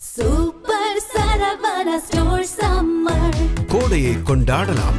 Super Saravana store summer கோடையை கொண்டாடலாம்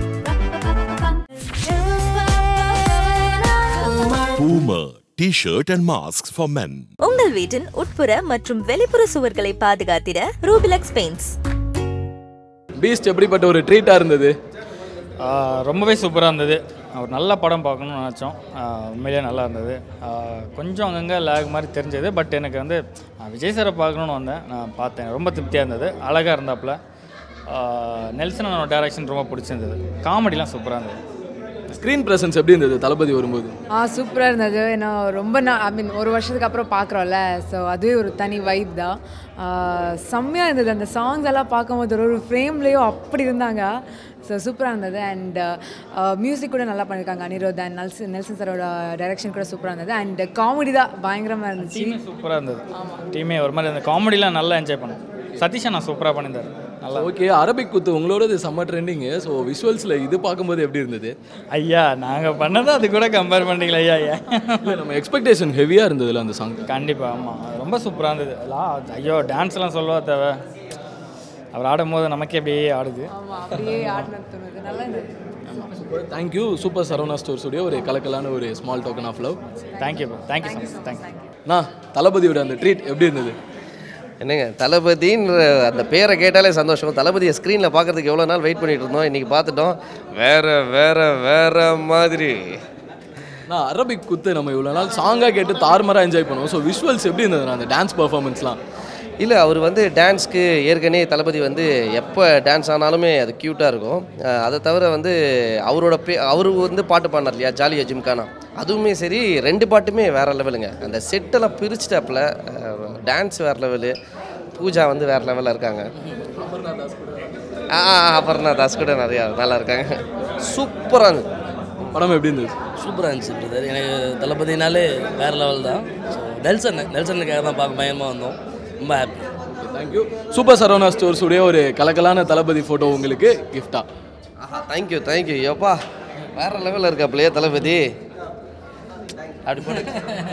Puma T-shirt and masks for men. உங்கள் வீட்டின் உட்புற மற்றும் வெளிப்புற சுவர்களை பாதுகாத்திட ரூபிலக்ஸ் பெயிண்ட்ஸ் பீஸ்ட் எப்படிப்பட்ட ஒரு ட்ரீட்டாக இருந்தது ஆஹ் ரொம்பவே சூப்பராக இருந்தது ஒரு நல்ல படம் பார்க்கணும்னு நினச்சோம் ஆஹ் உண்மையிலேயே நல்லா இருந்தது ஆஹ் கொஞ்சம் அங்கங்கே லேக் மாதிரி தெரிஞ்சது பட் எனக்கு வந்து நான் விஜய் சாரை பார்க்கணுன்னு வந்தேன் நான் பார்த்தேன் ரொம்ப திருப்தியாக இருந்தது அழகாக இருந்தாப்புல ஆஹ் நெல்சனோட டேரக்ஷன் ரொம்ப பிடிச்சிருந்தது காமெடிலாம் சூப்பராக இருந்தது ஸ்க்ரீன் ப்ரெசன்ஸ் எப்படி இருந்தது தளபதி வரும்போது ஆ சூப்பராக இருந்தது ஏன்னா ரொம்ப நான் ஐ மீன் ஒரு வருஷத்துக்கு அப்புறம் பார்க்குறோம்ல ஸோ அதுவே ஒரு தனி வைப் தான் செம்மையாக இருந்தது அந்த சாங்ஸ் எல்லாம் பார்க்கும்போது ஒரு ஒரு ஃப்ரேம்லேயும் அப்படி இருந்தாங்க ஸோ சூப்பராக இருந்தது அண்ட் மியூசிக் கூட நல்லா பண்ணியிருக்காங்க அனிருத் அண்ட் நெல்சன் நெல்சன் சாரோட டைரக்ஷன் கூட சூப்பராக இருந்தது அண்ட் காமெடி தான் பயங்கரமாக இருந்துச்சு டீமே சூப்பராக இருந்தது டீமே ஒரு மாதிரி அந்த காமெடிலாம் நல்லா என்ஜாய் பண்ணேன் சதீஷா நான் சூப்பராக பண்ணியிருந்தார் நல்லா ஓகே அரபிக் குத்து உங்களோடது செம்ம ட்ரெண்டிங்கு ஸோ விஷுவல்ஸில் இது பார்க்கும்போது எப்படி இருந்தது ஐயா நாங்கள் பண்ணதை அது கூட கம்பேர் பண்ணிக்கல ஐயா ஐயா இல்லை நம்ம எக்ஸ்பெக்டேஷன் ஹெவியாக இருந்ததுல அந்த சாங் கண்டிப்பாக ஆமாம் ரொம்ப சூப்பராக இருந்தது லா ஐயோ டான்ஸ்லாம் சொல்லவா தேவை அவர் ஆடும்போது நமக்கே அப்படியே ஆடுது ஆமாம் அப்படியே ஆடினது தோணுது நல்லா இருந்தது thank you super Saravana store studio ஒரு கலக்கலான ஒரு small token of love thank you bro thank you so much thank you நான் தளபதியோட அந்த ட்ரீட் எப்படி இருந்தது என்னங்க தளபதின்ற அந்த பேரை கேட்டாலே சந்தோஷம் தளபதியை ஸ்க்ரீனில் பார்க்கறதுக்கு எவ்வளோ நாள் வெயிட் பண்ணிட்டு இருந்தோம் இன்றைக்கி பார்த்துட்டோம் வேற வேற வேற மாதிரி நான் அரபிக் குத்து நம்ம இவ்வளோ நாள் சாங்காக கேட்டு தாறுமாறாக என்ஜாய் பண்ணுவோம் ஸோ விஷுவல்ஸ் எப்படி இருந்தது அந்த டான்ஸ் பர்ஃபார்மன்ஸ்லாம் இல்லை அவர் வந்து டான்ஸ்க்கு ஏற்கனவே தளபதி வந்து எப்போ டான்ஸ் ஆனாலுமே அது க்யூட்டாக இருக்கும் அஹ் அதை தவிர வந்து அவரோட பே அவர் வந்து பாட்டு பாடினார் இல்லையா ஜாலியா ஜிம்கானா அதுவுமே சரி ரெண்டு பாட்டுமே வேறு லெவலுங்க அந்த செட்டெல்லாம் பிரிச்சிட்டாப்புல டான்ஸ் வேறு லெவலு பூஜா வந்து வேறு லெவலில் இருக்காங்க ஆ ஆ, அபர்ணா தாஸ் கூட நிறையா நல்லா இருக்காங்க சூப்பராக இருந்தது படம் எப்படி இருந்தது சூப்பராக இருந்துச்சு பிரதர் எனக்கு தளபதினாலே வேறு லெவல் தான் ஸோ நெல்சன் நெல்சனுக்காக தான் பார்க்க பயமாக வந்தோம் ரொம்ப happy thank you super Saravana store studio ஒரு கலக்கலான தளபதி ஃபோட்டோ உங்களுக்கு கிஃப்டா ஆஹா தேங்க்யூ தேங்க்யூ எப்பா வேற லெவலில் இருக்காப்லையே தளபதி அப்படி போட்டு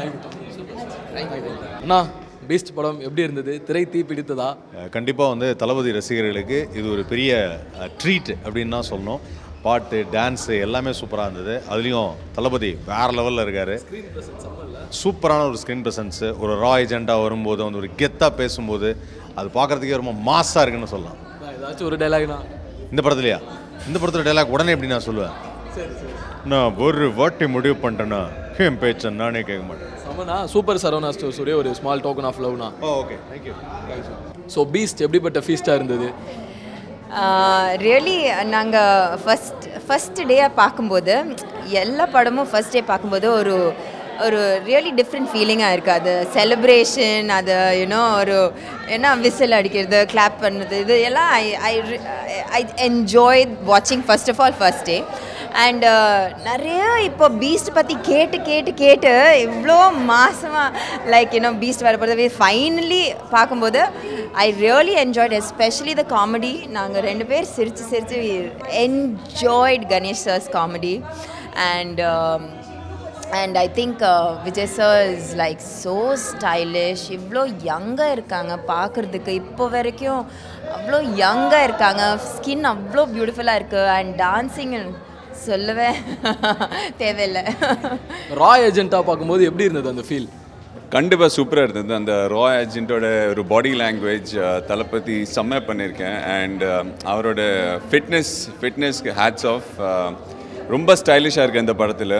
அண்ணா பீஸ்ட் படம் எப்படி இருந்தது திரை தீ பிடித்ததா கண்டிப்பாக வந்து தளபதி ரசிகர்களுக்கு இது ஒரு பெரிய ட்ரீட் அப்படின்னு தான் சொல்லணும் பாட்டு டான்ஸு எல்லாமே சூப்பராக இருந்தது அதுலேயும் தளபதி வேறு லெவலில் இருக்கார் சூப்பரான ஒரு ஸ்க்ரீன் ப்ரெசன்ஸு ஒரு ரா ஏஜெண்டாக வரும்போது வந்து ஒரு கெத்தாக பேசும்போது அது பார்க்குறதுக்கே ரொம்ப மாஸாக இருக்குன்னு சொல்லலாம் ஏதாச்சும் ஒரு டைலாக்னா இந்த படத்துலையா இந்த படத்தில் டைலாக் உடனே எப்படி நான் சொல்லுவேன் நான் ஒரு வாட்டி முடிவு பண்ணிட்டேன்னா என் பேச்சை நானே கேட்க மாட்டேன் சமனா சூப்பர் சரவணா ஸ்டோர் ஸ்டுடியோ ஒரு ஸ்மால் டோக்கன் ஆஃப் லவ்னா ஓகே தேங்க்யூ ஸோ பீஸ்ட் எப்படிப்பட்ட ஃபீஸ்டாக இருந்தது ரியலி நாங்கள் ஃபஸ்ட் ஃபஸ்ட் டேயாக பார்க்கும்போது எல்லா படமும் ஃபஸ்ட் டே பார்க்கும்போது ஒரு ஒரு ரியலி டிஃப்ரெண்ட் ஃபீலிங்காக இருக்குது அது செலிப்ரேஷன் அது யூனோ ஒரு என்ன விசில் அடிக்கிறது கிளாப் பண்ணுறது இது எல்லாம் ஐ ஐ ஐ என்ஜாய் வாட்சிங் first of all first day and நிறைய இப்போ பீஸ்ட் பற்றி கேட்டு கேட்டு கேட்டு இவ்வளோ மாசமாக லைக் யூனோ பீஸ்ட் வர போகிறது ஃபைனலி பார்க்கும்போது I really enjoyed especially the comedy நாங்கள் ரெண்டு பேர் சிரித்து சிரித்து enjoyed Ganesh sir's comedy and and I think Vijay sir is like so stylish இவ்வளோ யங்காக இருக்காங்க பார்க்குறதுக்கு இப்போ வரைக்கும் அவ்வளோ யங்காக இருக்காங்க ஸ்கின் அவ்வளோ பியூட்டிஃபுல்லாக இருக்குது அண்ட் டான்ஸிங் சொல்லவே தேவையில்லை ரா ஏஜென்ட்டாக பார்க்கும்போது எப்படி இருந்தது அந்த ஃபீல் கண்டிப்பாக சூப்பராக இருந்தது அந்த ரா ஏஜென்ட்டோட ஒரு பாடி லாங்குவேஜ் தளபதி செம்ம பண்ணியிருக்கேன் அண்ட் அவரோட ஃபிட்னஸ் ஃபிட்னஸ்க்கு ஹேட்ஸ் ஆஃப் ரொம்ப ஸ்டைலிஷாக இருக்குது இந்த படத்தில்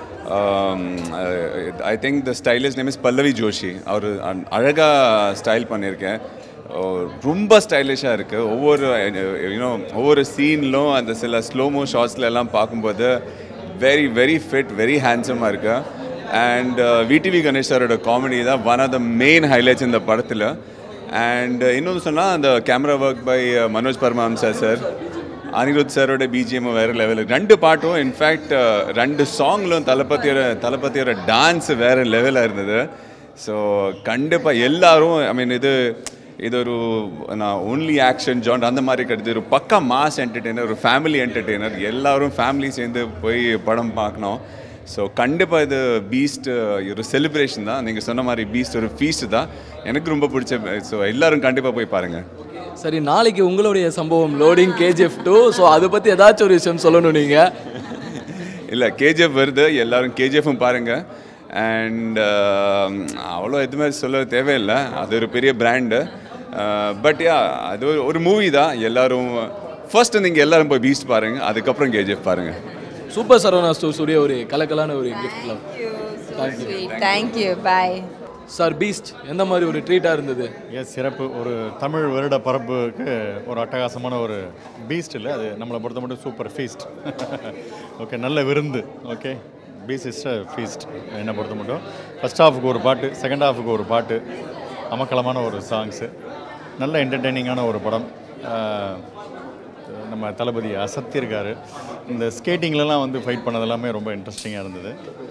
I think the stylish name is Pallavi Joshi அவர் அழகாக ஸ்டைல் பண்ணியிருக்கேன் ரொம்ப ஸ்டைலிஷாக இருக்குது ஒவ்வொரு யூனோ ஒவ்வொரு சீன்லும் அந்த சில ஸ்லோமோ ஷார்ட்ஸ்ல எல்லாம் பார்க்கும்போது வெரி வெரி ஃபிட் வெரி ஹேண்ட்ஸமாக இருக்கு அண்ட் விடிவி கணேஷ் சாரோட காமெடி தான் one of the main highlights இந்த படத்தில் அண்ட் இன்னொன்று சொன்னால் அந்த camera work by Manoj Paramahamsa sir Anirudh சாரோட பிஜிஎம் வேறு லெவலில் ரெண்டு பாட்டும் இன்ஃபேக்ட் ரெண்டு சாங்லும் தளபதியோட தளபதியோட டான்ஸ் வேறு லெவலில் இருந்தது ஸோ கண்டிப்பாக எல்லாரும் ஐ மீன் இது இது ஒரு நான் ஒன்லி ஆக்ஷன் ஜான் அந்த மாதிரி கிடையாது ஒரு பக்கா மாஸ் என்டர்டெய்னர் ஒரு ஃபேமிலி என்டர்டெய்னர் எல்லாரும் ஃபேமிலி சேர்ந்து போய் படம் பார்க்கணும் ஸோ கண்டிப்பாக இது பீஸ்ட் ஒரு செலிப்ரேஷன் தான் நீங்கள் சொன்ன மாதிரி பீஸ்ட் ஒரு ஃபீஸ்ட் தான் எனக்கு ரொம்ப பிடிச்ச ஸோ எல்லாரும் கண்டிப்பாக போய் பாருங்கள் சரி நாளைக்கு உங்களுடைய சம்பவம் லோடிங் கேஜிஎஃப் டூ ஸோ அதை பற்றி ஏதாச்சும் ஒரு விஷயம் சொல்லணும் நீங்கள் இல்லை கேஜிஎஃப் வருது எல்லாரும் கேஜிஎஃப்பும் பாருங்கள் அண்ட் அவ்வளோ எதுவுமே சொல்ல தேவையில்லை அது ஒரு பெரிய பிராண்டு பட் யா அது ஒரு ஒரு மூவி தான் எல்லாரும் ஃபர்ஸ்ட் நீங்கள் எல்லாரும் போய் பீஸ்ட் பாருங்கள் அதுக்கப்புறம் கேஜிஎஃப் பாருங்கள் சூப்பர் சரவணா ஸ்டோர் உடைய ஒரு கலக்கலான ஒரு கிஃப்ட் லவ் தேங்க்யூ பாய் சார் பீஸ்ட் எந்த மாதிரி ஒரு ட்ரீட்டாக இருந்தது எஸ் சிறப்பு ஒரு தமிழ் வருட பரப்புக்கு ஒரு அட்டகாசமான ஒரு பீஸ்ட் இல்லை அது நம்மளை பொறுத்த மட்டும் சூப்பர் ஃபீஸ்ட் ஓகே நல்ல விருந்து ஓகே பீஸ் இஸ் ஃபீஸ்ட் என்னை பொறுத்த மட்டும் ஃபஸ்ட் ஹாஃபுக்கு ஒரு பாட்டு செகண்ட் ஹாஃபுக்கு ஒரு பாட்டு அமக்கலமான ஒரு சாங்ஸு நல்ல என்டர்டெய்னிங்கான ஒரு படம் ஆஹ், நம்ம தளபதி அசத்தியிருக்காரு இந்த ஸ்கேட்டிங்லலாம் வந்து ஃபைட் பண்ணது எல்லாமே ரொம்ப இன்ட்ரெஸ்டிங்காக இருந்தது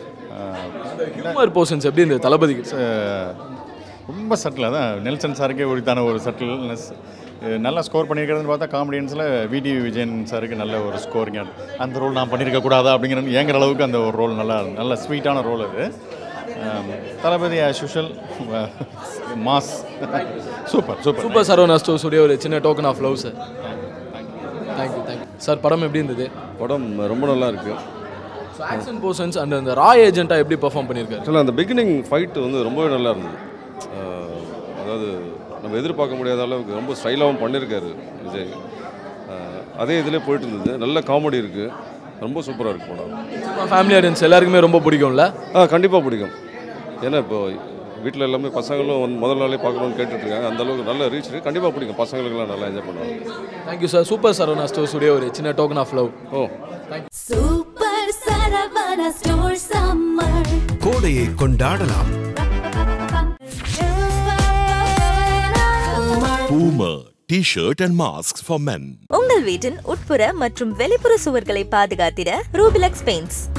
ஹியூமர் போர்ஷன்ஸ் எப்படி இருந்தது தளபதிக்கு ரொம்ப சட்டில் அதான் நெல்சன் சாருக்கே உரித்தான ஒரு சட்டில்னஸ் நல்லா ஸ்கோர் பண்ணியிருக்கிறதுன்னு பார்த்தா காமெடியன்ஸில் விடி விஜயன் சாருக்கு நல்ல ஒரு ஸ்கோரிங் அந்த ரோல் நான் பண்ணியிருக்க கூடாதா அப்படிங்கிற ஏங்குற அளவுக்கு அந்த ஒரு ரோல் நல்லா நல்ல ஸ்வீட்டான ரோல் அது ஆம், Thalapathy as usual mass super super super Saravana stores உடைய ஒரு சின்ன token of love sir thank you thank you sir படம் எப்படி இருந்தது படம் ரொம்ப நல்லா இருக்கு ஆக்ஷன் போர்ஷன்ஸ் அண்ட் அந்த ரா ஏஜென்ட்டாக எப்படி பெர்ஃபார்ம் பண்ணியிருக்காரு ஆக்சுவலாக அந்த பிகினிங் ஃபைட் வந்து ரொம்பவே நல்லா இருந்தது ஆஹ், அதாவது நம்ம எதிர்பார்க்க முடியாத அளவுக்கு ரொம்ப ஸ்டைலாகவும் பண்ணியிருக்காரு விஜய் ஆஹ், அதே இதில் போயிட்டு இருந்தது நல்ல காமெடி இருக்குது ரொம்ப சூப்பராக இருக்கு படம் ஃபேமிலி ஆடியன்ஸ் எல்லாருக்குமே ரொம்ப பிடிக்கும்ல ஆ கண்டிப்பாக பிடிக்கும் ஏன்னா இப்போ வீட்டில் எல்லாமே பசங்களும் வந்து முதல் நாளே பார்க்கணும்னு கேட்டுட்டு இருக்காங்க அந்த அளவுக்கு நல்ல ரீச் இருக்குது கண்டிப்பாக பிடிக்கும் பசங்களுக்கெல்லாம் நல்லா என்ஜாய் பண்ணுவாங்க thank you sir super Saravana stores உடைய ஒரு சின்ன டோக்கன் ஆஃப் லவ் ஓ Super Saravana Store Summer. கோடையை கொண்டாடலாம் Boomer T-shirt and masks for men. உங்கள் வீட்டின் உட்புற மற்றும் வெளிப்புற சுவர்களை பாதுகாத்திட ரூபிலக்ஸ் பெயிண்ட்ஸ்